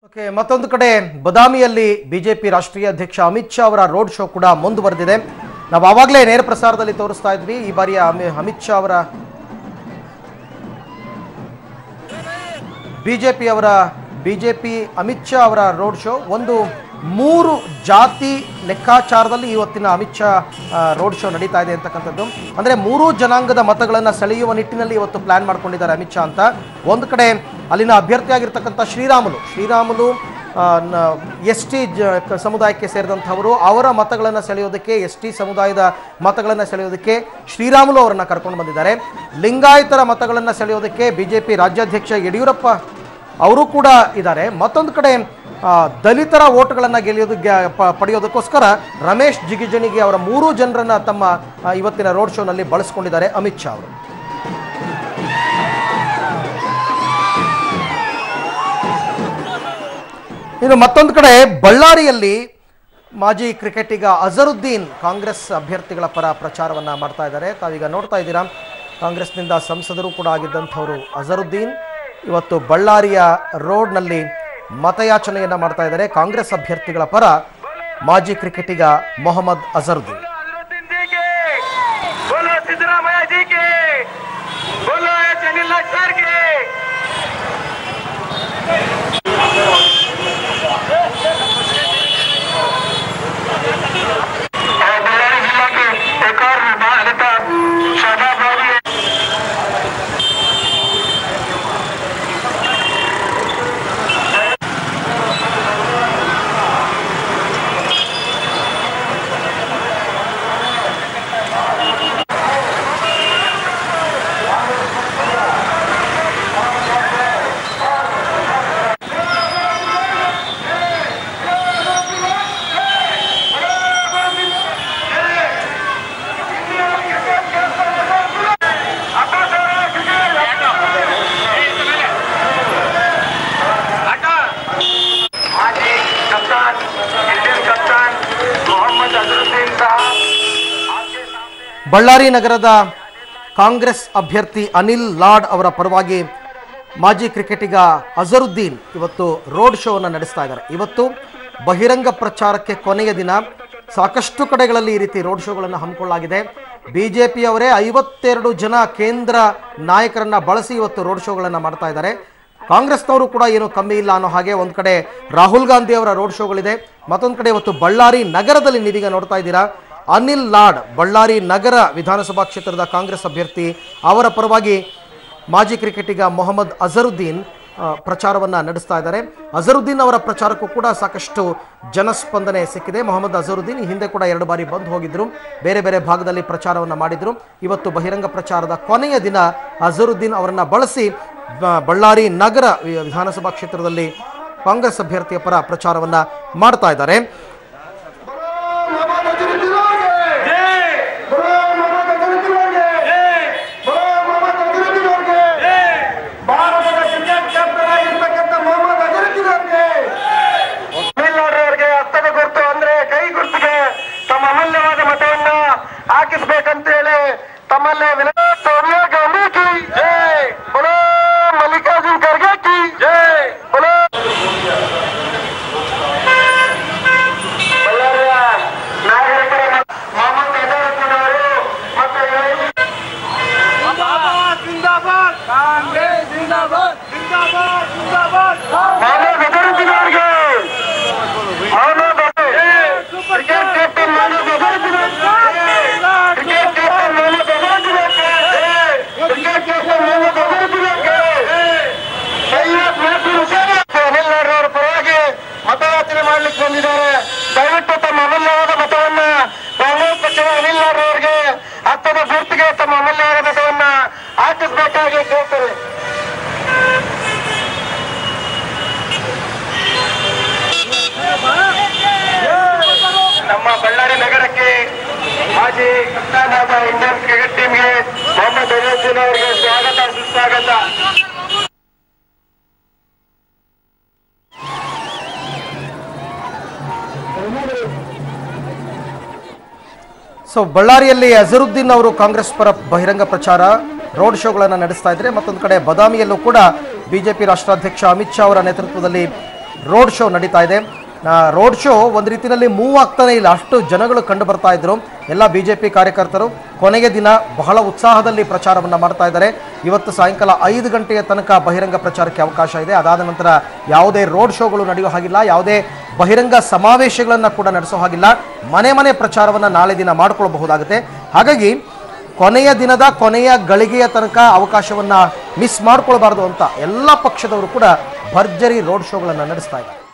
okay ಮತ್ತೊಂದು ಕಡೆ ಬದಾಮಿಯಲ್ಲಿ BJP ರಾಷ್ಟ್ರೀಯ ಅಧ್ಯಕ್ಷ ಅಮಿತ್ ಶಾ ಅವರ ರೋಡ್ ಶೋ ಕೂಡ ಮುಂದುವರೆದಿದೆ ನಾವು ಆವಾಗಲೇ ನೇರ ಪ್ರಸಾರದಲ್ಲಿ ತೋರಿಸ್ತಾ ಇದ್ವಿ ಈ ಬಾರಿಯ ಅಮಿ- ಅಮಿತ್ ಶಾ ಅವರ ಬಿಜೆಪಿ ಅವರ ಬಿಜೆಪಿ ಅಮಿತ್ ಶಾ ಅವರ ರೋಡ್ ಶೋ ಒಂದು ಮೂರು ಜಾತಿ ಲೆಕ್ಕಾಚಾರದಲ್ಲಿ ಇವತ್ತಿನ ಅಮಿತ್ ಶಾ ಆ, ರೋಡ್ ಶೋ ನಡೀತಾ ಇದೆ ಅಂತಕ್ಕಂಥದ್ದು ಅಂದರೆ ಮೂರು ಜನಾಂಗದ ಮತಗಳನ್ನು ಸೆಳೆಯುವ ನಿಟ್ಟಿನಲ್ಲಿ ಇವತ್ತು ಪ್ಲಾನ್ ಮಾಡ್ಕೊಂಡಿದ್ದಾರೆ ಅಮಿತ್ ಶಾ ಅಂತ ಒಂದು ಕಡೆ ಅಲ್ಲಿನ ಅಭ್ಯರ್ಥಿಯಾಗಿರ್ತಕ್ಕಂಥ ಶ್ರೀರಾಮುಲು ಶ್ರೀರಾಮುಲು ಎಸ್ ಟಿ ಸಮುದಾಯಕ್ಕೆ ಸೇರಿದಂಥವರು ಅವರ ಮತಗಳನ್ನು ಸೆಳೆಯೋದಕ್ಕೆ ಎಸ್ ಟಿ ಸಮುದಾಯದ ಮತಗಳನ್ನು ಸೆಳೆಯೋದಕ್ಕೆ ಶ್ರೀರಾಮುಲು ಅವರನ್ನು ಕರ್ಕೊಂಡು ಬಂದಿದ್ದಾರೆ ಲಿಂಗಾಯತರ ಮತಗಳನ್ನು ಸೆಳೆಯೋದಕ್ಕೆ ಬಿಜೆಪಿ ರಾಜ್ಯಾಧ್ಯಕ್ಷ ಯಡಿಯೂರಪ್ಪ ಅವರು ಕೂಡ ಇದ್ದಾರೆ ಮತ್ತೊಂದು ಕಡೆ ಆ, ದಲಿತರ ಓಟ್ಗಳನ್ನು ಗೆಲ್ಲಿಯೋದಕ್ಕೆ ಪ- ಪಡೆಯೋದಕ್ಕೋಸ್ಕರ ರಮೇಶ್ ಜಿಗಿಜಣಿಗೆ ಅವರ ಮೂರು ಜನರನ್ನ ತಮ್ಮ ಆ, ಇವತ್ತಿನ ರೋಡ್ ಶೋನಲ್ಲಿ ಬಳಸ್ಕೊಂಡಿದ್ದಾರೆ ಅಮಿತ್ ಶಾ ಅವರು ಇನ್ನು ಮತ್ತೊಂದು ಕಡೆ ಬಳ್ಳಾರಿಯಲ್ಲಿ ಮಾಜಿ ಕ್ರಿಕೆಟಿಗ ಅಜರುದ್ದೀನ್ ಕಾಂಗ್ರೆಸ್ ಅಭ್ಯರ್ಥಿಗಳ ಪರ ಪ್ರಚಾರವನ್ನ ಮಾಡ್ತಾ ಇದ್ದಾರೆ ತಾವೀಗ ನೋಡ್ತಾ ಇದ್ದೀರಾ ಕಾಂಗ್ರೆಸ್ನಿಂದ ಸಂಸದರು ಕೂಡ ಆಗಿದ್ದಂಥವರು ಅಜರುದ್ದೀನ್ ಇವತ್ತು ಬಳ್ಳಾರಿಯ ರೋಡ್ನಲ್ಲಿ ಮತಯಾಚನೆಯನ್ನ ಮಾಡ್ತಾ ಇದ್ದಾರೆ ಕಾಂಗ್ರೆಸ್ ಅಭ್ಯರ್ಥಿಗಳ ಪರ ಮಾಜಿ ಕ್ರಿಕೆಟಿಗ ಮೊಹಮ್ಮದ್ ಅಜರುದ್ದೀನ್ अजरुद्दीन जी के बोलो सिद्धरामैया जी के बोलो एच अनिल सर के और बಳ್ಳारी जिला के एक और नेता शादाब रावी माजी कप्तान इंडियन कप्तान मोहम्मद अजरुद्दीन साहब आपके सामने ಬಳ್ಳಾರಿ ನಗರದ ಕಾಂಗ್ರೆಸ್ ಅಭ್ಯರ್ಥಿ ಅನಿಲ್ ಲಾಡ್ ಅವರ ಪರವಾಗಿ ಮಾಜಿ ಕ್ರಿಕೆಟಿಗ ಅಜರುದ್ದೀನ್ ಇವತ್ತು ರೋಡ್ ಶೋವನ್ನು ನಡೆಸ್ತಾ ಇದ್ದಾರೆ ಇವತ್ತು ಬಹಿರಂಗ ಪ್ರಚಾರಕ್ಕೆ ಕೊನೆಯ ದಿನ ಸಾಕಷ್ಟು ಕಡೆಗಳಲ್ಲಿ ಈ ರೀತಿ ರೋಡ್ ಶೋಗಳನ್ನು ಹಮ್ಮಿಕೊಳ್ಳಲಾಗಿದೆ ಬಿಜೆಪಿಯವರೇ ಐವತ್ತೆರಡು ಜನ ಕೇಂದ್ರ ನಾಯಕರನ್ನ ಬಳಸಿ ಇವತ್ತು ರೋಡ್ ಶೋಗಳನ್ನು ಮಾಡ್ತಾ ಇದ್ದಾರೆ ಕಾಂಗ್ರೆಸ್ನವರು ಕೂಡ ಏನು ಕಮ್ಮಿ ಇಲ್ಲ ಅನ್ನೋ ಹಾಗೆ ಒಂದು ಕಡೆ ರಾಹುಲ್ ಗಾಂಧಿ ಅವರ ರೋಡ್ ಶೋಗಳಿದೆ ಮತ್ತೊಂದು ಕಡೆ ಇವತ್ತು ಬಳ್ಳಾರಿ ನಗರದಲ್ಲಿ ನೀವೀಗ ನೋಡ್ತಾ ಇದ್ದೀರಾ ಅನಿಲ್ ಲಾಡ್ ಬಳ್ಳಾರಿ ನಗರ ವಿಧಾನಸಭಾ ಕ್ಷೇತ್ರದ ಕಾಂಗ್ರೆಸ್ ಅಭ್ಯರ್ಥಿ ಅವರ ಪರವಾಗಿ ಮಾಜಿ ಕ್ರಿಕೆಟಿಗ ಮೊಹಮ್ಮದ್ ಅಜರುದ್ದೀನ್ ಆ, ಪ್ರಚಾರವನ್ನ ನಡೆಸ್ತಾ ಇದ್ದಾರೆ ಅಜರುದ್ದೀನ್ ಅವರ ಪ್ರಚಾರಕ್ಕೂ ಕೂಡ ಸಾಕಷ್ಟು ಜನಸ್ಪಂದನೆ ಸಿಕ್ಕಿದೆ ಮೊಹಮ್ಮದ್ ಅಜರುದ್ದೀನ್ ಈ ಹಿಂದೆ ಕೂಡ ಎರಡು ಬಾರಿ ಬಂದು ಹೋಗಿದ್ರು ಬೇರೆ ಬೇರೆ ಭಾಗದಲ್ಲಿ ಪ್ರಚಾರವನ್ನ ಮಾಡಿದ್ರು ಇವತ್ತು ಬಹಿರಂಗ ಪ್ರಚಾರದ ಕೊನೆಯ ದಿನ ಅಜರುದ್ದೀನ್ ಅವರನ್ನ ಬಳಸಿ ಬ- ಬಳ್ಳಾರಿ ನಗರ ವಿ- ವಿಧಾನಸಭಾ ಕ್ಷೇತ್ರದಲ್ಲಿ ಕಾಂಗ್ರೆಸ್ ಅಭ್ಯರ್ಥಿಯ ಪರ ಪ್ರಚಾರವನ್ನ ಮಾಡ್ತಾ ಇದ್ದಾರೆ ಭಾರತದ ಕ್ರಿಕೆಟ್ ಕ್ಯಾಪ್ಟನ್ ಆಗಿರ್ತಕ್ಕಂಥ ಮೊಹಮ್ಮದ್ ಅಜರುದ್ದೀನ್ ಅವರಿಗೆ ತಮಿಳುನಾಡು ಅವರಿಗೆ ಹಸ್ತದ ಗುರುತು ಅಂದ್ರೆ ಕೈ ಗುರುತಿಗೆ ತಮ್ಮ ಅಮೂಲ್ಯವಾದ ಮತವನ್ನ ಹಾಕಿಸ್ಬೇಕಂತ ಹೇಳಿ ತಮ್ಮಲ್ಲಿ ವಿನಯ ಸೋನಿಯಾ ಗಾಂಧಿ ಕಿ ಜೈ ಬಲೋ ಮಲ್ಲಿಕಾರ್ಜುನ್ ಖರ್ಗೆ ಕಿ ಜೈ ಬಲೋ ಬಳ್ಳಾರಿಯ ನಾಗರಿಕರ ಮೊಹಮ್ಮದ್ ಅಜರುದ್ದೀನ್ ಅವರು ಮತ್ತು ಇವರು ಮೊಹಮ್ಮದ್ ಅಜರುದ್ದೀನ್ ಅವರಿಗೆ ಮೊಹಮ್ಮದ್ ಅಜರುದ್ದೀನ್ ಕ್ರಿಕೆಟ್ ಕ್ಯಾಪ್ಟನ್ ಮೊಹಮ್ಮದ್ ಅಜರುದ್ದೀನ್ ಅವರಿಗೆ ಕ್ರಿಕೆಟ್ ಕ್ಯಾಪ್ಟನ್ ಮೊಹಮ್ಮದ್ ಅಜರುದ್ದೀನ್ ಅವರಿಗೆ ಕ್ರಿಕೆಟ್ ಕ್ಯಾಪ್ಟನ್ ಮೊಹಮ್ಮದ್ ಅಜರುದ್ದೀನ್ ಅವರಿಗೆ ಸೈಯದ್ ನಾಸಿರ್ ಹುಸೇನ್ ಅನಿಲ್ ನಾಡ್ ಅವರ ಪರವಾಗಿ ಮತಯಾಚನೆ ಮಾಡ್ಲಿಕ್ಕೆ ಬಂದಿದ್ದಾರೆ ದಯವಿಟ್ಟು ತಮ್ಮ ಅಮೂಲ್ಯವಾದ ಮತವನ್ನ ಕಾಂಗ್ರೆಸ್ ಪಕ್ಷದ ಅನಿಲ್ ನಾಡ್ ಅವರಿಗೆ ಹತ್ತದ ಗುರುತಿಗೆ ತಮ್ಮ ಅಮೂಲ್ಯವಾದ ಮತವನ್ನ ಹಾಕಿಸ್ಬೇಕಾಗಿ ಕೇಳ್ತಾರೆ ನಮ್ಮ ಬಳ್ಳಾರಿ ನಗರಕ್ಕೆ ಮಾಜಿ ಕಪ್ತಾನಾದ ಇಂಡಿಯನ್ ಕ್ರಿಕೆಟ್ ಟೀಮ್ಗೆ ಮೊಹಮ್ಮದ್ ಅಜರುದ್ದೀನ್ ಅವರಿಗೆ ಸ್ವಾಗತ ಸುಸ್ವಾಗತ ಸೊ ಬಳ್ಳಾರಿಯಲ್ಲಿ ಅಜರುದ್ದೀನ್ ಅವರು ಕಾಂಗ್ರೆಸ್ ಪರ ಬಹಿರಂಗ ಪ್ರಚಾರ ರೋಡ್ ಶೋಗಳನ್ನು ನಡೆಸ್ತಾ ಇದ್ದಾರೆ ಮತ್ತೊಂದು ಕಡೆ ಬದಾಮಿಯಲ್ಲೂ ಕೂಡ ಬಿಜೆಪಿ ರಾಷ್ಟ್ರಾಧ್ಯಕ್ಷ ಅಮಿತ್ ಶಾ ಅವರ ನೇತೃತ್ವದಲ್ಲಿ ರೋಡ್ ಶೋ ನಡೀತಾ ಇದೆ ರೋಡ್ ಶೋ ಒಂದು ರೀತಿಯಲ್ಲಿ ಮೂವ್ ಆಗ್ತಾನೆ ಇಲ್ಲ ಅಷ್ಟು ಜನಗಳು ಕಂಡು ಬರ್ತಾ ಇದ್ರು ಎಲ್ಲ ಬಿ ಜೆ ಪಿ ಕಾರ್ಯಕರ್ತರು ಕೊನೆಯ ದಿನ ಬಹಳ ಉತ್ಸಾಹದಲ್ಲಿ ಪ್ರಚಾರವನ್ನು ಮಾಡ್ತಾ ಇದ್ದಾರೆ ಇವತ್ತು ಸಾಯಂಕಾಲ ಐದು ಗಂಟೆಯ ತನಕ ಬಹಿರಂಗ ಪ್ರಚಾರಕ್ಕೆ ಅವಕಾಶ ಇದೆ ಅದಾದ ನಂತರ ಯಾವುದೇ ರೋಡ್ ಶೋಗಳು ನಡೆಯೋ ಹಾಗಿಲ್ಲ ಯಾವುದೇ ಬಹಿರಂಗ ಸಮಾವೇಶಗಳನ್ನು ಕೂಡ ನಡೆಸೋ ಹಾಗಿಲ್ಲ ಮನೆ ಮನೆ ಪ್ರಚಾರವನ್ನು ನಾಳೆ ದಿನ ಮಾಡ್ಕೊಳ್ಬಹುದಾಗುತ್ತೆ ಹಾಗಾಗಿ ಕೊನೆಯ ದಿನದ ಕೊನೆಯ ಗಳಿಗೆಯ ತನಕ ಅವಕಾಶವನ್ನು ಮಿಸ್ ಮಾಡ್ಕೊಳ್ಬಾರ್ದು ಅಂತ ಎಲ್ಲ ಪಕ್ಷದವರು ಕೂಡ ಭರ್ಜರಿ ರೋಡ್ ಶೋಗಳನ್ನು ನಡೆಸ್ತಾ ಇದ್ದಾರೆ